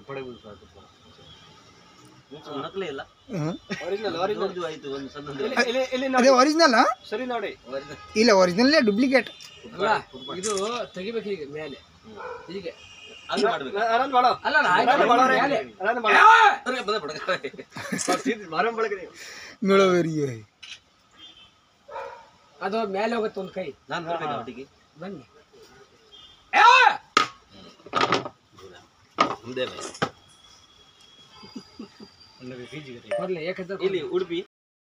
ನಕಲಿ ಇಲ್ಲ ಹ್ಮ್. Original original ನೋಡ್ದು ಆಯ್ತು ಒಂದು ಸಣ್ಣ ಇಲ್ಲಿ ಇಲ್ಲಿ ಇಲ್ಲಿ ಅದೇ ನೋಡಿ ಒರಿಜಿನಲ್ ಸರಿ ನೋಡಿ ಇಲ್ಲ ಒರಿಜಿನಲ್ ಡೂಪ್ಲಿಕೇಟ್ ಅಲ್ಲ ಇದು ತೆಗಿಬೇಕು ಹೀಗೆ ಮೇಲೆ ಹೀಗೆ ಹಂಗೆ ಮಾಡ್ಬೇಕು ಆನಂದ್ ಬಾಳ ಅಲ್ಲ ಅಲ್ಲ, ಆನಂದ್ ಆಯ್ತು, ಬಾಳ ಮೇಲೆ. ಆನಂದ್ ಬಾಳ ಅರೆ, ಬಂದೆ ಬಿಡು. ಮரம் ಬಳಕೆ ಮಿಳೋವರಿಗೆ ಅದು ಮೇಲೆ ಹೋಗುತ್ತೆ ಒಂದು ಕೈ ನಾನು ಬರ್ಬೇಕಾ ಒಟ್ಟಿಗೆ ಬನ್ನಿ ಮುಂದೆ ಬೈ. ಕೊಡ್ಲಿ ಯಾಕಂದ್ರೆ ಇಲ್ಲಿ ಉಡುಪಿ